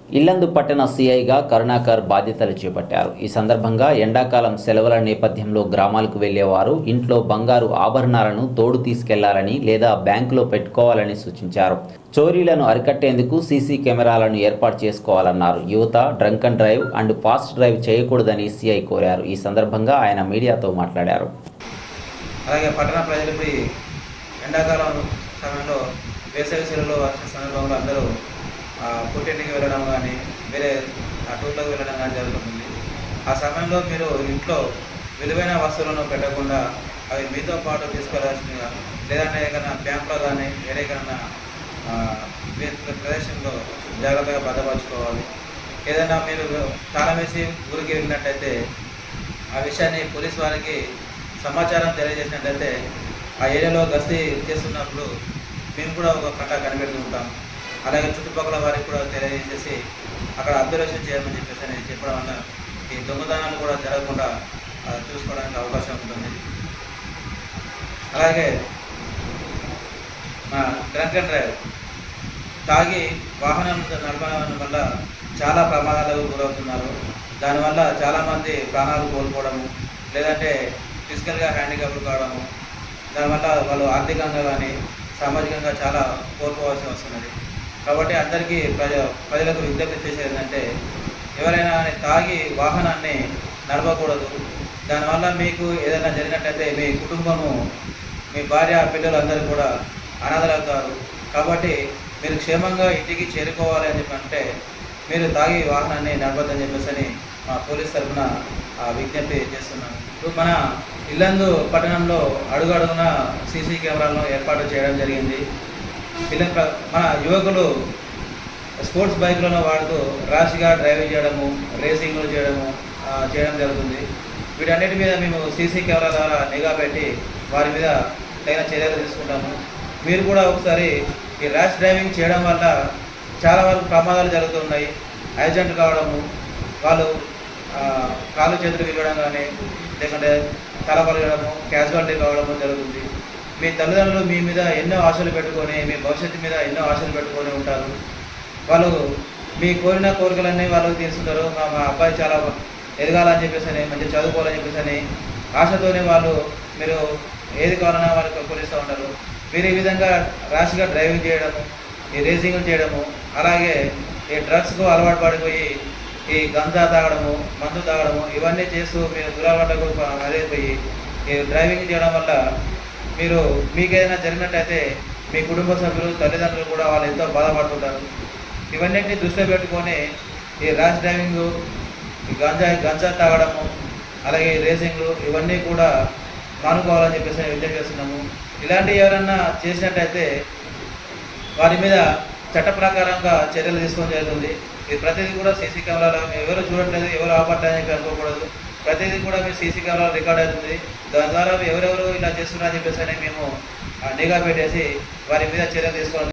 ఇల్లందు పట్టణ సీఐగా కరుణాకర్ బాధ్యతలు చేపట్టారు ఈ సందర్భంగా ఎండాకాలం సెలవుల నేపథ్యంలో గ్రామాలకు వెళ్లేవారు ఇంట్లో బంగారు ఆభరణాలను తోడు తీసుకెళ్లాలని లేదా బ్యాంకులో పెట్టుకోవాలని సూచించారు చోరీలను అరికట్టేందుకు సీసీ కెమెరాలను ఏర్పాటు చేసుకోవాలన్నారు యువత drunk and drive and fast drive చేయకూడదని సీఐ కోరారు ఈ సందర్భంగా ఆయన మీడియాతో మాట్లాడారు అలాగే పట్టణ ప్రజలకు ఈ ఎండాకాలం సమయంలో వేసవి సెలవులో వచ్చిన సందర్భంలో అందరూ ఆ, పుట్టింటికి వెళ్ళడం కానీ వేరే ఆ, టూర్లకు వెళ్ళడం కానీ జరుగుతుంది ఆ సమయంలో మీరు ఇంట్లో విలువైన వస్తువులను పెట్టకుండా అవి మీతో పాటు తీసుకెళ్లాల్సిందిగా లేదంటే ఏదైనా బ్యాంకులో కానీ వేరే ఏదైనా ఆ, వే- ప్రదేశంలో జాగ్రత్తగా భద్రపరచుకోవాలి ఏదైనా మీరు తాళం వేసి ఊరికి వెళ్ళినట్టయితే ఆ విషయాన్ని పోలీస్ వారికి సమాచారం తెలియజేసినట్లయితే ఆ ఏరియాలో గస్తీ చేస్తున్నప్పుడు మేము కూడా ఒక కంట కనిపెడుతూ ఉంటాం అలాగే చుట్టుపక్కల వారికి కూడా తెలియజేసేసి అక్కడ అబ్జర్వేషన్ చేయమని చెప్పేసి అని చెప్పడం వల్ల ఈ దొంగతనాలు కూడా జరగకుండా ఆ, చూసుకోవడానికి అవకాశం ఉంటుంది అలాగే మా డ్రంక్ అండ్ డ్రైవ్ తాగి వాహనం నడపడం వల్ల చాలా ప్రమాదాలకు గురవుతున్నారు దానివల్ల చాలామంది ప్రాణాలు కోల్పోవడము లేదంటే ఫిజికల్గా హ్యాండిక్యాప్డ్ కావడము దానివల్ల వాళ్ళు ఆర్థికంగా కానీ సామాజికంగా చాలా కోల్పోవాల్సి వస్తున్నది కాబట్టి అందరికీ ప్రజ ప్రజలకు విజ్ఞప్తి చేసేది ఏంటంటే ఎవరైనా కానీ తాగి వాహనాన్ని నడపకూడదు దానివల్ల మీకు ఏదైనా జరిగినట్టయితే మీ కుటుంబము మీ భార్య పిల్లలు అందరూ కూడా అనాథలవుతారు కాబట్టి మీరు క్షేమంగా ఇంటికి చేరుకోవాలి అని చెప్పి అంటే మీరు తాగి వాహనాన్ని నడపద్దని చెప్పేసి అని మా పోలీస్ తరఫున ఆ, విజ్ఞప్తి చేస్తున్నాను ఇప్పుడు మన ఇల్లందు పట్టణంలో అడుగు అడుగున సీసీ కెమెరాలను ఏర్పాటు చేయడం జరిగింది పిల్ల ప్ర- మన యువకులు స్పోర్ట్స్ బైక్లను వాడుతూ ర్యాష్గా డ్రైవింగ్ చేయడము రేసింగ్లు చేయడము ఆ, చేయడం జరుగుతుంది వీటన్నిటి మీద మేము సీసీ కెమెరా ద్వారా నిఘా పెట్టి వారి మీద తగిన చర్యలు తీసుకుంటాము మీరు కూడా ఒకసారి ఈ ర్యాష్ డ్రైవింగ్ చేయడం వల్ల చాలా వరకు ప్రమాదాలు జరుగుతున్నాయి యాక్సిడెంట్ కావడము వాళ్ళు ఆ, కాళ్ళు చేతులు విరగడం కానీ లేకుంటే తల పలగడము క్యాజువాలిటీ కావడము జరుగుతుంది మీ తల్లిదండ్రులు మీ మీద ఎన్నో ఆశలు పెట్టుకొని మీ భవిష్యత్తు మీద ఎన్నో ఆశలు పెట్టుకొని ఉంటారు వాళ్ళు మీ కోరిన కోరికలన్నీ వాళ్ళు తీసుకుంటారు మా మా అబ్బాయి చాలా ఎదగాలని చెప్పేసి అని మంచిగా చదువుకోవాలని చెప్పేసి అని ఆశతోనే వాళ్ళు మీరు ఏది కావాలన్నా వాళ్ళకి కొనిస్తూ ఉంటారు మీరు ఈ విధంగా ర్యాష్గా డ్రైవింగ్ చేయడము ఈ రేసింగ్ చేయడము అలాగే ఈ డ్రగ్స్కు అలవాటు పడిపోయి ఈ గంజా తాగడము మందు తాగడము ఇవన్నీ చేస్తూ మీరు దురలవాట్లకు అదైపోయి ఈ డ్రైవింగ్ చేయడం వల్ల మీరు మీకు ఏదైనా జరిగినట్టయితే మీ కుటుంబ సభ్యులు తల్లిదండ్రులు కూడా వాళ్ళు ఎంతో బాధపడుతుంటారు ఇవన్నిటిని దృష్టిలో పెట్టుకొని ఈ ర్యాష్ డ్రైవింగ్ ఈ గంజా గంజా తాగడము అలాగే ఈ రేసింగ్లు ఇవన్నీ కూడా మానుకోవాలని చెప్పేసి నేను విజ్ఞప్తి చేస్తున్నాము ఇలాంటివి ఎవరన్నా చేసినట్టయితే వారి మీద చట్ట ప్రకారంగా చర్యలు తీసుకోవడం జరుగుతుంది ఇది ప్రతిదీ కూడా సీసీ కెమెరాలో మేము ఎవరు చూడట్లేదు ఎవరు ఆపట్లేదని చెప్పి అనుకోకూడదు ప్రతిదీ కూడా మీ సీసీ కెమెరా రికార్డ్ అవుతుంది దాని ద్వారా ఎవరెవరు ఇలా చేస్తున్నారని చెప్పేసి అని మేము ఆ, నిఘా పెట్టేసి వారి మీద చర్యలు తీసుకోవడం